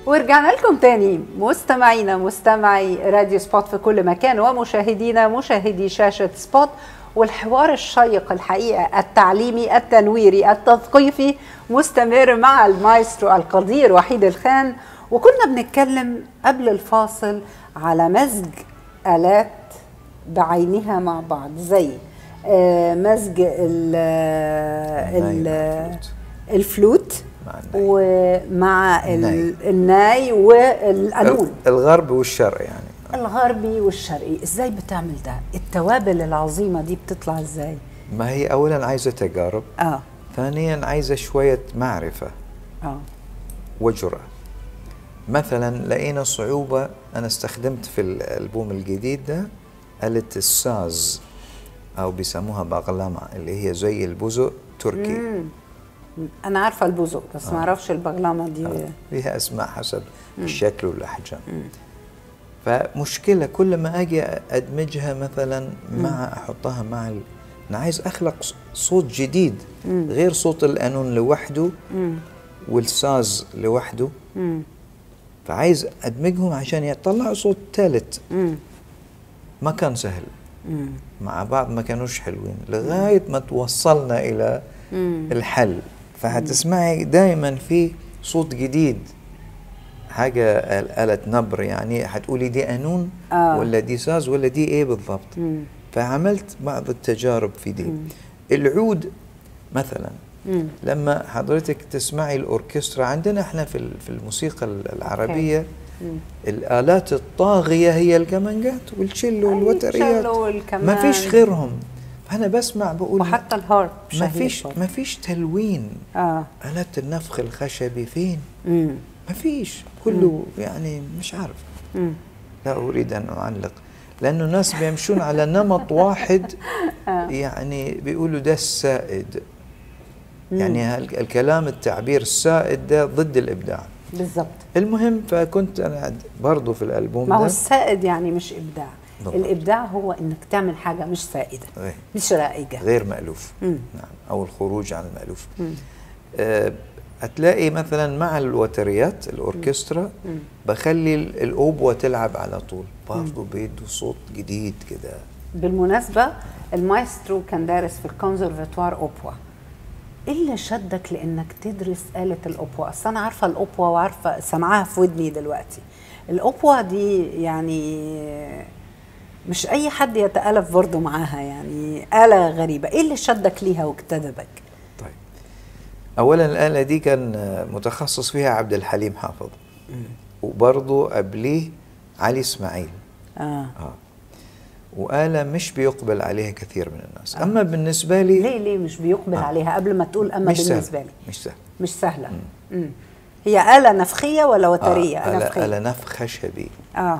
ورجعنا لكم تاني مستمعينا مستمعي راديو سبوت في كل مكان ومشاهدينا مشاهدي شاشة سبوت والحوار الشيق الحقيقة التعليمي التنويري التثقيفي مستمر مع المايسترو القدير وحيد الخان وكنا بنتكلم قبل الفاصل على مزج آلات بعينها مع بعض زي آه، مزج ال ال الفلوت مع الناي. ومع ال- الناي. الناي والقانون الغرب والشرق يعني الغربي والشرقي ازاي بتعمل ده التوابل العظيمه دي بتطلع ازاي ما هي اولا عايزه تجارب اه ثانيا عايزه شويه معرفه اه وجرأة مثلا لقينا صعوبة أنا استخدمت في الألبوم الجديد ده آلة الساز أو بيسموها بغلمة اللي هي زي البزق تركي انا عارفه البزق بس ما اعرفش البغلامه دي ليها أسماء حسب الشكل والأحجام فمشكلة كل ما أجي أدمجها مثلا مع أحطها مع ال... أنا عايز أخلق ص- صوت جديد غير صوت القانون لوحده والساز لوحده مم. فعايز ادمجهم عشان يطلعوا صوت ثالث مم. ما كان سهل مم. مع بعض ما كانوش حلوين لغايه ما توصلنا الى مم. الحل فهتسمعي دائما في صوت جديد حاجه آل- آلة نبر يعني هتقولي دي قانون آه. ولا دي ساز ولا دي ايه بالضبط مم. فعملت بعض التجارب في دي العود مثلا مم. لما حضرتك تسمعي الاوركسترا عندنا احنا في ال- في الموسيقى العربيه مم. الآلات الطاغية هي الكمانجات والشيلو والوتريات الشيلو والكمان. ما فيش غيرهم فأنا بسمع بقول وحتى الهارب ما شهير فيش برضه. ما فيش تلوين اه آلات النفخ الخشبي فين مم. ما فيش كله يعني مش عارف مم. لا أريد أن أعلق لأنه الناس بيمشون على نمط واحد يعني بيقولوا ده السائد يعني هال- الكلام التعبير السائد ده ضد الإبداع بالظبط المهم فكنت أنا برضو في الألبوم ما هو ده السائد يعني مش ابداع بالضبط. الابداع هو انك تعمل حاجه مش سائده غير. مش رائجه غير مألوف مم. نعم أو الخروج عن المألوف مم. آه، هتلاقي مثلا مع الوتريات الأوركسترا بخلي ال- الأوبوة تلعب على طول برضه بيدوا صوت جديد كده بالمناسبة المايسترو كان دارس في الكونسرفاتوار أوبوا إيه اللي شدك لإنك تدرس آلة الأوبوا؟ أصل أنا عارفة الأوبوا وعارفة سامعاها في ودني دلوقتي الأوبوا دي يعني مش أي حد يتألف برضه معاها يعني آلة غريبة إيه اللي شدك ليها واجتذبك؟ طيب أولا الآلة دي كان آه، متخصص فيها عبد الحليم حافظ وبرضه قبليه علي إسماعيل آه آه. وآلة مش بيقبل عليها كثير من الناس أما بالنسبة لي ليه ليه مش بيقبل آه. عليها قبل ما تقول أما مش بالنسبة سهل لي مش سهل مش سهلة مم. هي آلة نفخية ولا وترية؟ آه، آلة, نفخية آلة نفخ خشبي آه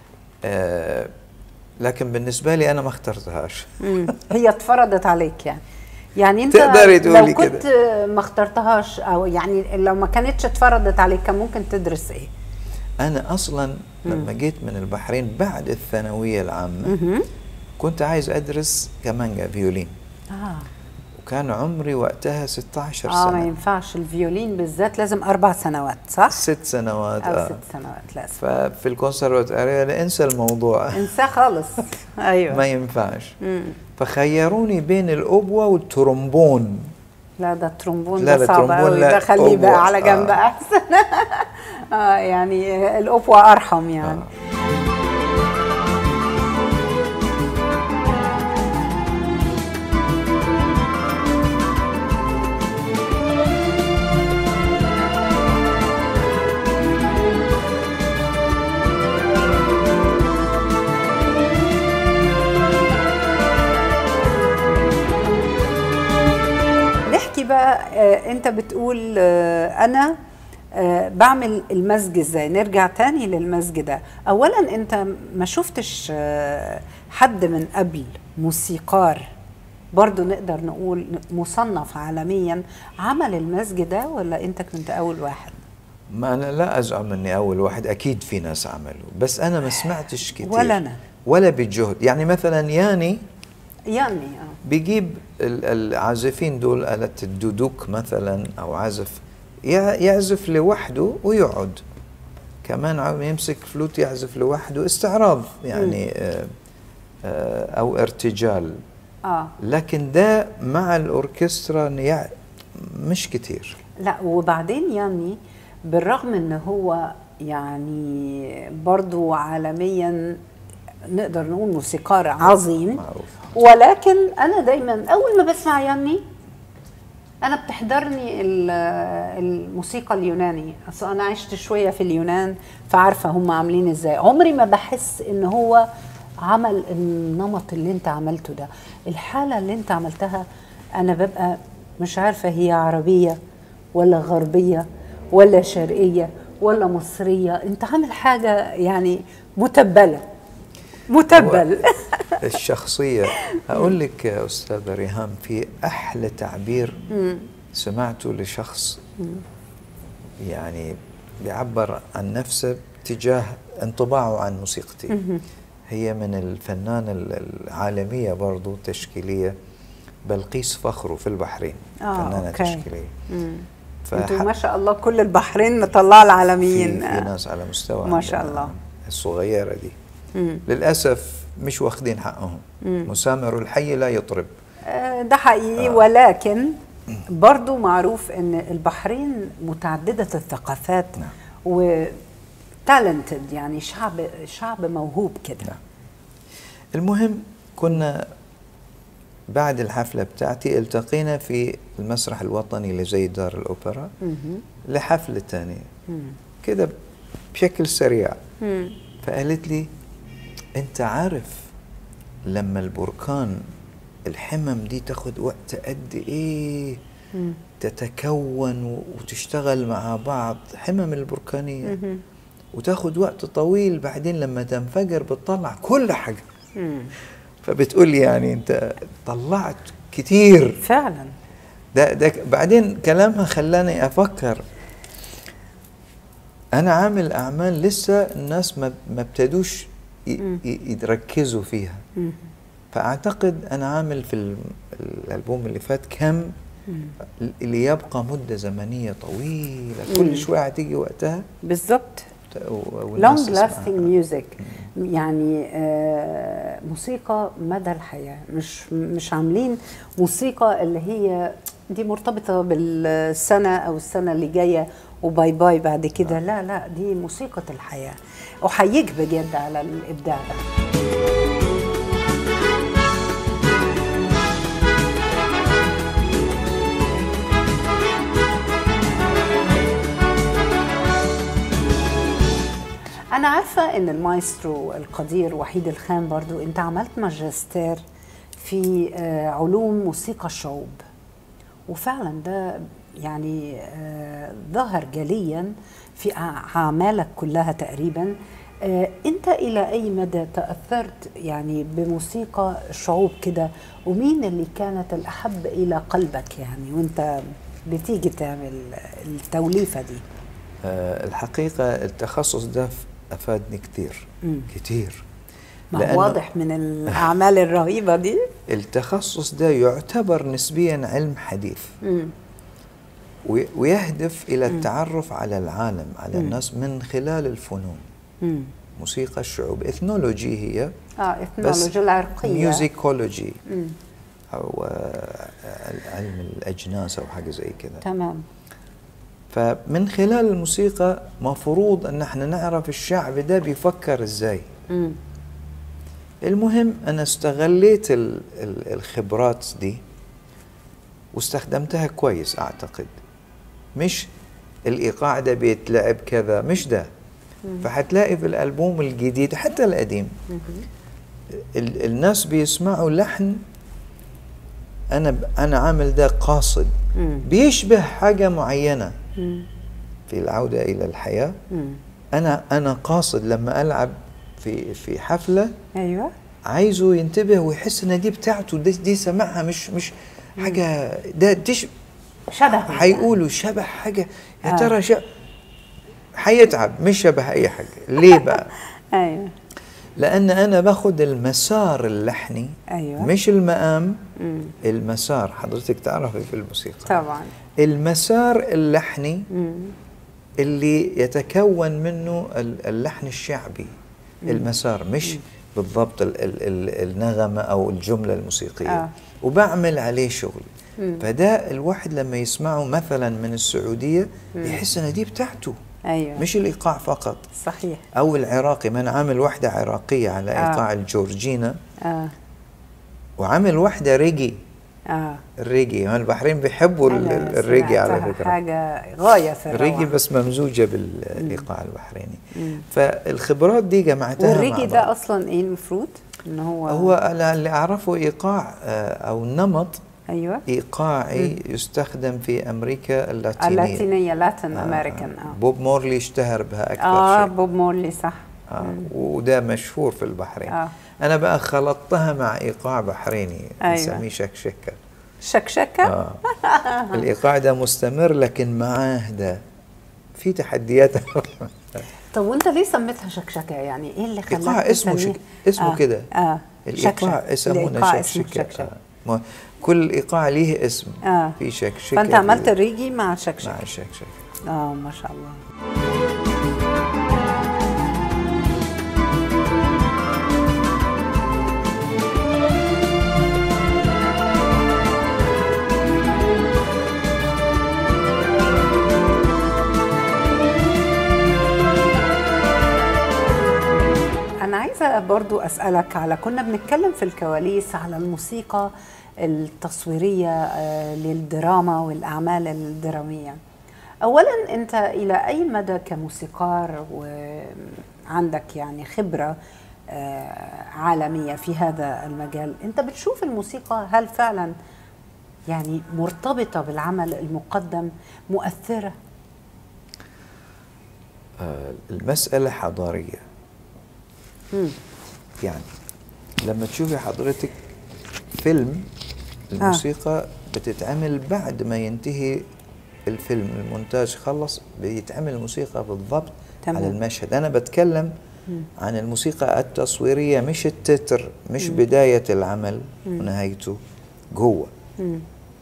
آه لكن بالنسبة لي أنا ما اخترتهاش مم. هي اتفرضت عليك يعني يعني انت تقدري تقولي لو كنت كده. ما اخترتهاش او يعني لو ما كانتش اتفرضت عليك كان ممكن تدرس ايه أنا أصلا لما جيت من البحرين بعد الثانوية العامة كنت عايز أدرس كمانجا فيولين اه وكان عمري وقتها 16 اه ما سنة ينفعش الفيولين بالذات لازم اربع سنوات صح ست سنوات او آه. ست سنوات لازم ففي الكونسرفتواريا لا انسى الموضوع انساه خالص ما ايوه ينفعش مم. فخيروني بين الأوبوة والترومبون لا ده الترومبون لا، ده لا، صعب ترومبون قوي لا، ده خليه أوبوا. بقى على جنب آه. احسن اه يعني الاوبوا ارحم يعني نحكي بقى آه، انت بتقول آه، انا آه، بعمل المزج ازاي نرجع تاني للمزج ده اولا انت ما شفتش آه، حد من قبل موسيقار برضو نقدر نقول مصنف عالميا عمل المزج ده ولا انت كنت اول واحد ما أنا لا أزعم إني أول واحد أكيد في ناس عملوا بس أنا ما سمعتش كتير ولا أنا. ولا بجهد يعني مثلا ياني يعني اه بيجيب ال- العازفين دول آلة الدودوك مثلا أو عازف يع- يعزف لوحده ويقعد كمان عم يمسك فلوت يعزف لوحده استعراض يعني آه آه او ارتجال اه لكن ده مع الاوركسترا يع- مش كتير لا وبعدين يعني بالرغم ان هو يعني برضو عالميا نقدر نقول موسيقار عظيم معروف ولكن انا دايما اول ما بسمع ياني انا بتحضرني ال- الموسيقى اليوناني اصل انا عشت شويه في اليونان فعارفه هم عاملين ازاي عمري ما بحس ان هو عمل النمط اللي انت عملته ده الحاله اللي انت عملتها انا ببقى مش عارفه هي عربيه ولا غربيه ولا شرقيه ولا مصريه انت عامل حاجه يعني متبله متبل الشخصية أقول لك يا أستاذة ريهام في أحلى تعبير سمعته لشخص يعني بيعبر عن نفسه تجاه انطباعه عن موسيقتي هي من الفنانة ال- العالمية برضو تشكيلية بلقيس فخرو في البحرين آه، فنانة أوكي. تشكيلية انتوا فح- ما شاء الله كل البحرين مطلعه في, العالميين في ناس على مستوى ما شاء عندنا الله. الصغيرة دي مم. للأسف مش واخدين حقهم مسامر الحي لا يطرب آه، ده حقيقي ولكن برضو معروف ان البحرين متعدده الثقافات نعم. و talented يعني شعب شعب موهوب كده نعم. المهم كنا بعد الحفلة بتاعتي التقينا في المسرح الوطني اللي زي دار الأوبرا مهم. لحفلة تانية مم. كده بشكل سريع مم. فقالت لي أنت عارف لما البركان الحمم دي تاخد وقت قد إيه مم. تتكون و- وتشتغل مع بعض حمم البركانية مهم. وتاخد وقت طويل بعدين لما تنفجر بتطلع كل حاجة مم. فبتقول لي يعني انت طلعت كتير فعلا ده ده بعدين كلامها خلاني افكر انا عامل اعمال لسه الناس ما ما ابتدوش ي- مم. ي- يركزوا فيها مم. فاعتقد انا عامل في ال- الالبوم اللي فات كم مم. اللي يبقى مده زمنيه طويله مم. كل شويه هتيجي وقتها بالظبط و- والناس long تسمعها. lasting music يعني آه، موسيقى مدى الحياة مش مش عاملين موسيقى اللي هي دي مرتبطة بالسنة أو السنة اللي جاية وباي باي بعد كده لا لا دي موسيقى الحياة أحييك بجد على الإبداع ده أنا عارفة إن المايسترو القدير وحيد الخان برضو أنت عملت ماجستير في آه، علوم موسيقى الشعوب وفعلا ده يعني آه، ظهر جليا في أع- أعمالك كلها تقريبا آه، أنت إلى أي مدى تأثرت يعني بموسيقى الشعوب كده ومين اللي كانت الأحب إلى قلبك يعني وأنت بتيجي تعمل التوليفة دي آه، الحقيقة التخصص ده ف- أفادني كتير مم. كتير ما لأنه هو واضح من الأعمال الرهيبة دي التخصص ده يعتبر نسبيا علم حديث مم. وي- ويهدف إلى التعرف على العالم على مم. الناس من خلال الفنون مم. موسيقى الشعوب إثنولوجي هي اه بس اثنولوجيا العرقية ميوزيكولوجي مم. أو آه، علم الأجناس أو حاجة زي كده تمام فمن خلال الموسيقى مفروض أن احنا نعرف الشعب ده بيفكر إزاي مم. المهم أنا استغليت ال- ال- الخبرات دي واستخدمتها كويس أعتقد مش الإيقاع ده بيتلعب كذا مش ده فحتلاقي في الألبوم الجديد حتى القديم مهم. ال- الناس بيسمعوا لحن أنا ب- أنا عامل ده قاصد مم. بيشبه حاجة معينة مم. في العودة إلى الحياة مم. أنا أنا قاصد لما ألعب في في حفلة ايوه عايزه ينتبه ويحس ان دي بتاعته دي, دي سمعها مش مش حاجه ده ديش شبه هيقولوا شبه حاجه يا آه. ترى شبه هيتعب مش شبه اي حاجه ليه بقى ايوه لان انا باخد المسار اللحني ايوه مش المقام مم. المسار حضرتك تعرفي في الموسيقى طبعا المسار اللحني مم. اللي يتكون منه ال- اللحن الشعبي المسار مش بالضبط ال ال ال النغمة أو الجملة الموسيقية آه. وبعمل عليه شغل فده الواحد لما يسمعه مثلا من السعودية يحس ان دي بتاعته ايوه مش الإيقاع فقط صحيح أو العراقي ما أنا عامل واحدة عراقية على آه. إيقاع الجورجينا اه وعامل واحدة ريجي اه الريجي هم البحرين بيحبوا ال- أنا ال- الريجي على سمعتها فكرة حاجه غايه في الريجي الروعة. بس ممزوجة بالإيقاع البحريني فالخبرات دي جمعتها والريجي مع ده بعض. اصلا ايه المفروض ان هو هو أنا اللي أعرفه إيقاع آه، أو نمط ايوه إيقاعي يستخدم في أمريكا اللاتينية اللاتينيه لاتن آه، امريكان اه بوب مورلي اشتهر بها أكثر اه شيء بوب مورلي صح آه وده مشهور في البحرين آه. أنا بقى خلطتها مع إيقاع بحريني أيوة. نسميه شكشكة شكشكه آه. الإيقاع ده مستمر لكن معاه ده في تحديات طب وانت ليه سميتها شكشكه يعني ايه اللي خلاك إيقاع اسمه تسميه؟ شك... اسمه آه. كده اه الإيقاع شكشك. يسمونه الإيقاع اسمه شكشكة شكشكة. آه. ما- كل إيقاع ليه اسم آه. في شكشكة فانت في- عملت الريجي مع شكشكه مع الشكشكة اه ما شاء الله أنا عايزة برضو أسألك على كنا بنتكلم في الكواليس على الموسيقى التصويرية آه، للدراما والأعمال الدرامية أولا أنت إلى أي مدى كموسيقار وعندك يعني خبرة آه، عالمية في هذا المجال أنت بتشوف الموسيقى هل فعلا يعني مرتبطة بالعمل المقدم مؤثرة آه، المسألة حضارية مم. يعني لما تشوفي حضرتك فيلم الموسيقى بتتعمل بعد ما ينتهي الفيلم المونتاج خلص بيتعمل الموسيقى بالضبط تمام. على المشهد أنا بتكلم عن الموسيقى التصويرية مش التتر مش بداية العمل ونهايته جوه مم.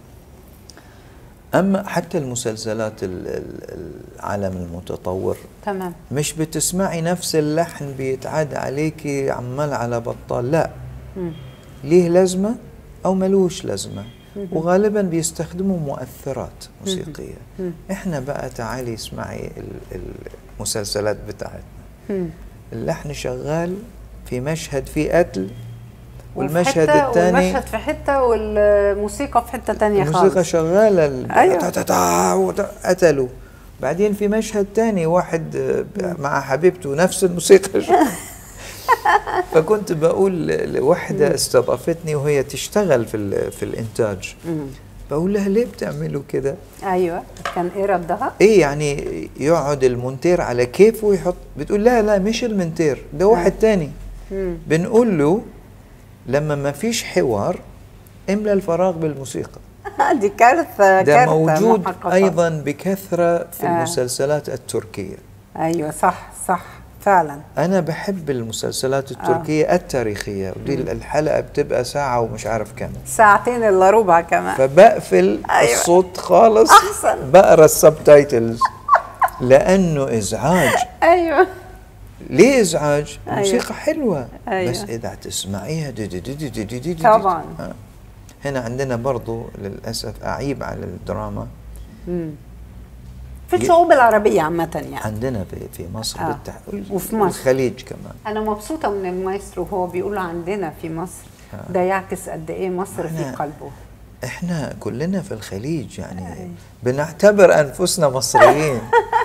أما حتى المسلسلات ال- ال- العالم المتطور تمام مش بتسمعي نفس اللحن بيتعاد عليكي عمال على بطال لا مم. ليه لازمة أو ملوش لازمة وغالبا بيستخدموا مؤثرات موسيقية احنا بقى تعالي اسمعي ال- المسلسلات بتاعتنا مم. اللحن شغال في مشهد فيه قتل وفي والمشهد حتة الثاني والمشهد في حتة والموسيقى في حتة تانية الموسيقى خالص شغالة ال- أيوة. تا- تا- تا- وت- قتلوا بعدين في مشهد تاني واحد آه، مع حبيبته نفس الموسيقى شغالة. فكنت بقول ل- لوحدة استضافتني وهي تشتغل في ال- في الإنتاج مم. بقول لها ليه بتعملوا كده؟ ايوه كان ايه ردها؟ ايه يعني يقعد المونتير على كيفه ويحط بتقول لا لا مش المونتير ده واحد تاني مم. بنقول له لما ما فيش حوار املى الفراغ بالموسيقى دي كارثة ده كارثة موجود محققة. ايضا بكثره في آه. المسلسلات التركيه ايوه صح صح فعلا انا بحب المسلسلات التركيه التاريخيه ودي الحلقه بتبقى ساعه ومش عارف كم ساعتين الا ربع كمان فبقفل أيوة. الصوت خالص أحسن. بقرا السبتايتلز لانه ازعاج ايوه ليه ازعاج؟ أيوة. موسيقى حلوه أيوة. بس اذا تسمعيها دي دي دي دي دي دي دي دي طبعاً. آه. هنا عندنا برضو للاسف اعيب على الدراما مم. في الشعوب العربية عامة يعني عندنا في في مصر آه. بالتح... وفي مصر. والخليج كمان أنا مبسوطة من المايسترو وهو بيقول عندنا في مصر ده يعكس قد إيه مصر في إحنا- قلبه احنا كلنا في الخليج يعني بنعتبر انفسنا مصريين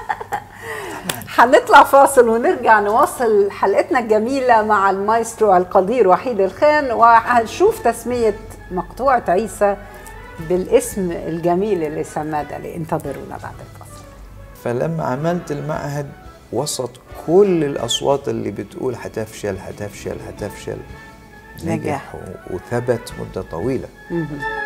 هنطلع فاصل ونرجع نواصل حلقتنا الجميلة مع المايسترو القدير وحيد الخان وهنشوف تسمية مقطوعة عيسى بالاسم الجميل اللي سماه ده انتظرونا بعد الفاصل فلما عملت المعهد وسط كل الاصوات اللي بتقول حتفشل حتفشل حتفشل نجح. نجح و- وثبت مده طويله مهم.